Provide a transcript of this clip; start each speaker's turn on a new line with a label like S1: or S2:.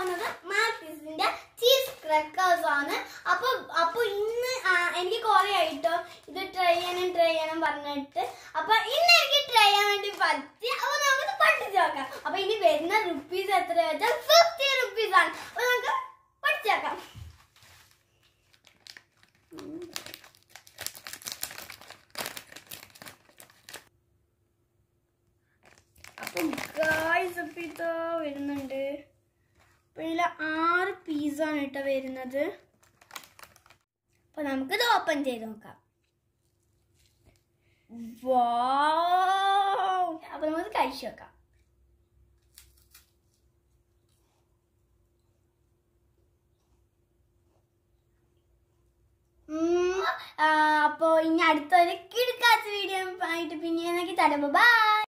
S1: പോകുന്നത് മാത്തീസിന്റെ ചീസ് ക്രക്കേഴ്സ് ആണ് അപ്പൊ അപ്പൊ ഇന്ന് ആ, എനിക്ക് കുറെ ആയിട്ടോ ഇത് ട്രൈ ചെയ്യണം ട്രൈ ചെയ്യണം പറഞ്ഞിട്ട് അപ്പൊ ഇന്ന് എനിക്ക് ട്രൈ ചെയ്യാൻ വേണ്ടി പറ്റി അപ്പൊ നമുക്ക് പഠിച്ചു നോക്കാം അപ്പൊ ഇനി വരുന്ന റുപ്പീസ് എത്ര വെച്ചാൽ ഫിഫ്റ്റി റുപ്പീസ് ആണ് അപ്പൊ നമുക്ക് പഠിച്ചു നോക്കാം അപ്പൊ ഗായ്സ് അപ്പൊ ഇതാ വരുന്നുണ്ട് അപ്പൊ ഇതിൽ ആറ് പീസാണ് കേട്ടോ വരുന്നത് അപ്പൊ നമുക്കിത് ഓപ്പൺ ചെയ്ത് നോക്കാം Wow! അപ്പൊ നമുക്ക് കഴിച്ചു നോക്കാം ഉം, ആ, അപ്പൊ ഇനി അടുത്തൊരു കിടക്കാത്ത വീഡിയോ ആയിട്ട് പിന്നെ എനിക്ക് തരുമ്പോ ബൈ